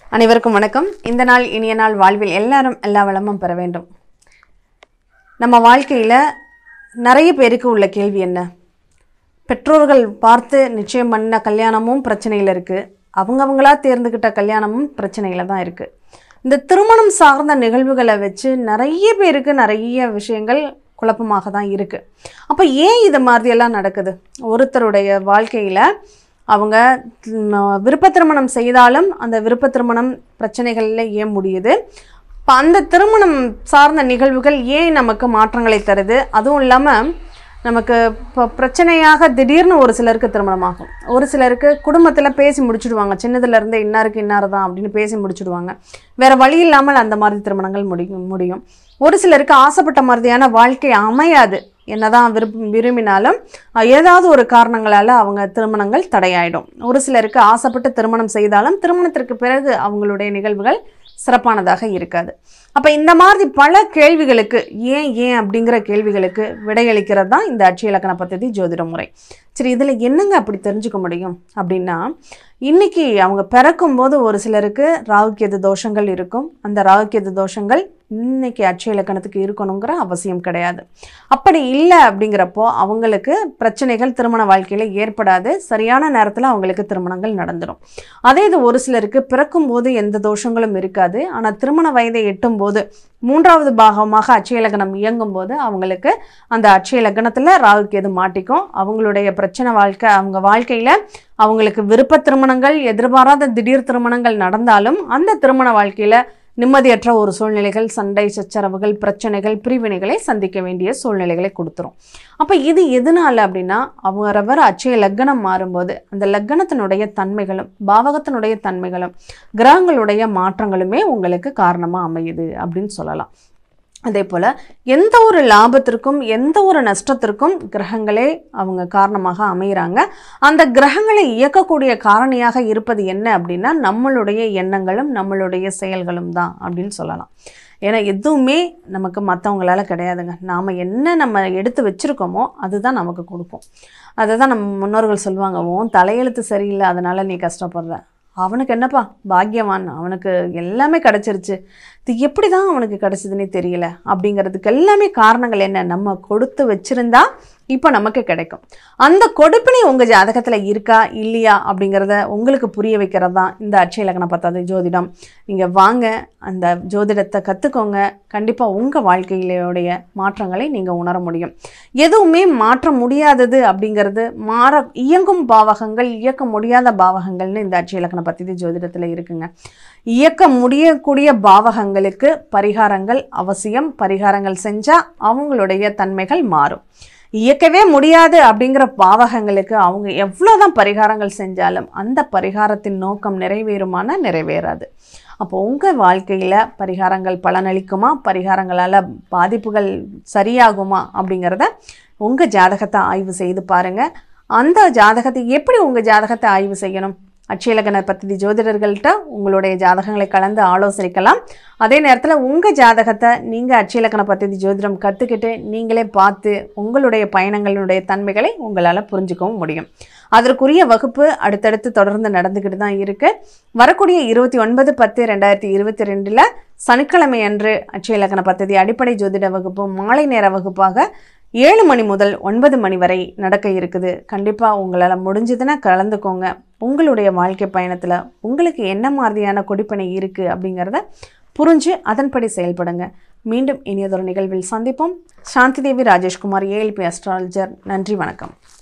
அனைவருக்கும் வணக்கம் இந்த நாள் இனிய நாள் வாழ்வில் எல்லாரும் எல்லா வளமும் பெற வேண்டும் நம்ம வாழ்க்கையில் நிறைய பேருக்கு உள்ள கேள்வி என்ன பெற்றோர்கள் பார்த்து நிச்சயம் பண்ண கல்யாணமும் பிரச்சனையில் இருக்குது அவங்கவங்களா தேர்ந்துக்கிட்ட கல்யாணமும் பிரச்சனையில் தான் இருக்குது இந்த திருமணம் சார்ந்த நிகழ்வுகளை வச்சு நிறைய பேருக்கு நிறைய விஷயங்கள் குழப்பமாக தான் இருக்குது அப்போ ஏன் இது மாதிரியெல்லாம் நடக்குது ஒருத்தருடைய வாழ்க்கையில் அவங்க ம், விருப்ப திருமணம் செய்தாலும் அந்த விருப்ப திருமணம் பிரச்சனைகளில் ஏன் முடியுது இப்போ அந்த திருமணம் சார்ந்த நிகழ்வுகள் ஏன் நமக்கு மாற்றங்களை தருது அதுவும் இல்லாமல் நமக்கு இப்போ பிரச்சனையாக திடீர்னு ஒரு சிலருக்கு திருமணம் ஆகும் ஒரு சிலருக்கு குடும்பத்தில் பேசி முடிச்சுடுவாங்க சின்னதுலேருந்து இன்னாருக்கு இன்னார் தான் அப்படின்னு பேசி முடிச்சுடுவாங்க வேறு வழி இல்லாமல் அந்த மாதிரி திருமணங்கள் முடியும் முடியும் ஒரு சிலருக்கு ஆசைப்பட்ட மாதிரியான வாழ்க்கை அமையாது என்னதான் விருப்ப விரும்பினாலும் அஹ், ஏதாவது ஒரு காரணங்களால் அவங்க திருமணங்கள் தடையாயிடும் ஒரு சிலருக்கு ஆசைப்பட்டு திருமணம் செய்தாலும் திருமணத்திற்கு பிறகு அவங்களுடைய நிகழ்வுகள் சிறப்பானதாக இருக்காது அப்போ இந்த மாதிரி பல கேள்விகளுக்கு ஏன் ஏன் அப்படிங்கிற கேள்விகளுக்கு விடையளிக்கிறது தான் இந்த அட்சய இலக்கண பദ്ധதி ஜோதிட முறை சரி இதில் என்னங்க அப்படி தெரிஞ்சுக்க முடியும் அப்படின்னா இன்னைக்கு அவங்க பிறக்கும்போது ஒரு சிலருக்கு ராகுக்கேது தோஷங்கள் இருக்கும் அந்த ராகுக்கேது தோஷங்கள் இன்னைக்கு அட்சய இலக்கணத்துக்கு இருக்கணுங்கிற அவசியம் கிடையாது அப்படி இல்லை அப்படிங்கிறப்போ அவங்களுக்கு பிரச்சனைகள் திருமண வாழ்க்கையில் ஏற்படாது சரியான நேரத்தில் அவங்களுக்கு திருமணங்கள் நடந்துடும் அதே இது ஒரு சிலருக்கு பிறக்கும்போது எந்த தோஷங்களும் இருக்காது ஆனால் திருமண வயதை எட்டும் போது மூன்றாவது பாகமாக அட்சய லக்னம் இயங்கும் போது அவங்களுக்கு அந்த அட்சய லக்னத்தில் ராகுக்கு எது மாட்டிக்கும் அவங்களுடைய பிரச்சனை வாழ்க்கை அவங்க வாழ்க்கையில் அவங்களுக்கு விருப்ப திருமணங்கள் எதிர்பாராத திடீர் திருமணங்கள் நடந்தாலும் அந்த திருமண வாழ்க்கையில் நிம்மதியற்ற ஒரு சூழ்நிலைகள் சண்டை சச்சரவுகள் பிரச்சனைகள் பிரிவினைகளை சந்திக்க வேண்டிய சூழ்நிலைகளை கொடுத்துரும் அப்போ இது எதனால அப்படின்னா அவரவர் அச்சய லக்னம் மாறும்போது அந்த லக்னத்தினுடைய தன்மைகளும் பாவகத்தினுடைய தன்மைகளும் கிரகங்களுடைய மாற்றங்களுமே உங்களுக்கு காரணமாக அமையுது அப்படின்னு சொல்லலாம் அதே போல் எந்த ஒரு லாபத்திற்கும் எந்த ஒரு நஷ்டத்திற்கும் கிரகங்களே அவங்க காரணமாக அமைகிறாங்க அந்த கிரகங்களை இயக்கக்கூடிய காரணியாக இருப்பது என்ன அப்படின்னா நம்மளுடைய எண்ணங்களும் நம்மளுடைய செயல்களும் தான் அப்படின்னு சொல்லலாம் ஏன்னா எதுவுமே நமக்கு மற்றவங்களால கிடையாதுங்க நாம் என்ன நம்ம எடுத்து வச்சுருக்கோமோ அதுதான் நமக்கு கொடுப்போம் அதை தான் நம்ம முன்னோர்கள் சொல்லுவாங்க உன் தலையெழுத்து சரியில்லை அதனால் நீ கஷ்டப்படுற அவனுக்கு என்னப்பா பாக்கியவான் அவனுக்கு எல்லாமே கிடச்சிருச்சு இது எப்படி தான் அவனுக்கு கிடச்சிதுன்னே தெரியல அப்படிங்கிறதுக்கு எல்லாமே காரணங்கள் என்ன நம்ம கொடுத்து வச்சிருந்தா இப்போ நமக்கு கிடைக்கும் அந்த கொடுப்பினை உங்கள் ஜாதகத்தில் இருக்கா இல்லையா அப்படிங்கிறத உங்களுக்கு புரிய வைக்கிறது தான் இந்த அட்சய லக்ன பத்தாவது ஜோதிடம் நீங்கள் வாங்க அந்த ஜோதிடத்தை கற்றுக்கோங்க கண்டிப்பாக உங்கள் வாழ்க்கையிலுடைய மாற்றங்களை நீங்கள் உணர முடியும் எதுவுமே மாற்ற முடியாதது அப்படிங்கிறது மாற இயங்கும் பாவகங்கள் இயக்க முடியாத பாவகங்கள்னு இந்த அட்சய இலக்கண பத்தி ஜோதிடத்தில் இருக்குங்க இயக்க முடியக்கூடிய பாவகங்களுக்கு பரிகாரங்கள் அவசியம் பரிகாரங்கள் செஞ்சால் அவங்களுடைய தன்மைகள் மாறும் இயக்கவே முடியாது அப்படிங்கிற பாவகங்களுக்கு அவங்க எவ்வளோதான் பரிகாரங்கள் செஞ்சாலும் அந்த பரிகாரத்தின் நோக்கம் நிறைவேறுமானா நிறைவேறாது அப்போ உங்கள் வாழ்க்கையில் பரிகாரங்கள் பலனளிக்குமா பரிகாரங்களால் பாதிப்புகள் சரியாகுமா அப்படிங்கிறத உங்கள் ஜாதகத்தை ஆய்வு செய்து பாருங்கள் அந்த ஜாதகத்தை எப்படி உங்கள் ஜாதகத்தை ஆய்வு செய்யணும் அட்சயலக்கண பத்தி ஜோதிடர்கள்ட்ட உங்களுடைய ஜாதகங்களை கலந்து ஆலோசனைக்கலாம் அதே நேரத்தில் உங்கள் ஜாதகத்தை நீங்கள் அட்சயலக்கண பத்தி ஜோதிடம் கற்றுக்கிட்டு நீங்களே பார்த்து உங்களுடைய பயணங்களுடைய தன்மைகளை உங்களால் புரிஞ்சுக்கவும் முடியும் அதற்குரிய வகுப்பு அடுத்தடுத்து தொடர்ந்து நடந்துக்கிட்டு தான் இருக்குது வரக்கூடிய இருபத்தி ஒன்பது பத்து ரெண்டாயிரத்தி இருபத்தி ரெண்டில் சனிக்கிழமை அன்று அட்சயலக்கண பദ്ധதி அடிப்படை ஜோதிட வகுப்பு மாலை நேர வகுப்பாக ஏழு மணி முதல் ஒன்பது மணி வரை நடக்க இருக்குது கண்டிப்பாக உங்களால் முடிஞ்சதுன்னா கலந்துக்கோங்க உங்களுடைய வாழ்க்கை பயணத்தில் உங்களுக்கு என்ன மாதிரியான கொடிப்பனை இருக்குது அப்படிங்கிறத புரிஞ்சு அதன்படி செயல்படுங்க மீண்டும் இனியதொரு நிகழ்வில் சந்திப்போம் சாந்தி தேவி ராஜேஷ்குமார் ஏஎல்பி அஸ்ட்ராலஜர் நன்றி வணக்கம்